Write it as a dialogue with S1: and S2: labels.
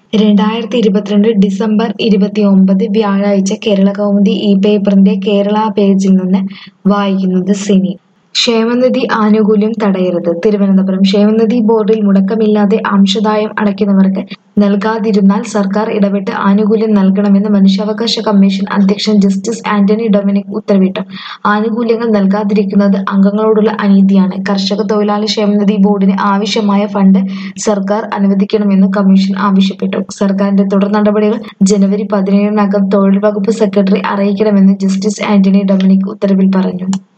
S1: രണ്ടായിരത്തി ഇരുപത്തിരണ്ട് ഡിസംബർ ഇരുപത്തിയൊമ്പത് വ്യാഴാഴ്ച കേരളകൗമുദി ഈ പേപ്പറിന്റെ കേരള പേജിൽ നിന്ന് വായിക്കുന്നത് സിനി ക്ഷേമനിധി ആനുകൂല്യം തടയരുത് തിരുവനന്തപുരം ക്ഷേമനിധി ബോർഡിൽ മുടക്കമില്ലാതെ അംശദായം അടയ്ക്കുന്നവർക്ക് നൽകാതിരുന്നാൽ സർക്കാർ ഇടപെട്ട് ആനുകൂല്യം നൽകണമെന്ന് മനുഷ്യാവകാശ കമ്മീഷൻ അധ്യക്ഷൻ ജസ്റ്റിസ് ആന്റണി ഡൊമിനിക് ഉത്തരവിട്ടു ആനുകൂല്യങ്ങൾ നൽകാതിരിക്കുന്നത് അംഗങ്ങളോടുള്ള അനീതിയാണ് കർഷക തൊഴിലാളി ക്ഷേമനിധി ബോർഡിന് ആവശ്യമായ ഫണ്ട് സർക്കാർ അനുവദിക്കണമെന്നും കമ്മീഷൻ ആവശ്യപ്പെട്ടു സർക്കാരിന്റെ തുടർ നടപടികൾ ജനുവരി പതിനേഴിനകം തൊഴിൽ വകുപ്പ് സെക്രട്ടറി അറിയിക്കണമെന്ന് ജസ്റ്റിസ് ആന്റണി ഡൊമിനിക് ഉത്തരവിൽ പറഞ്ഞു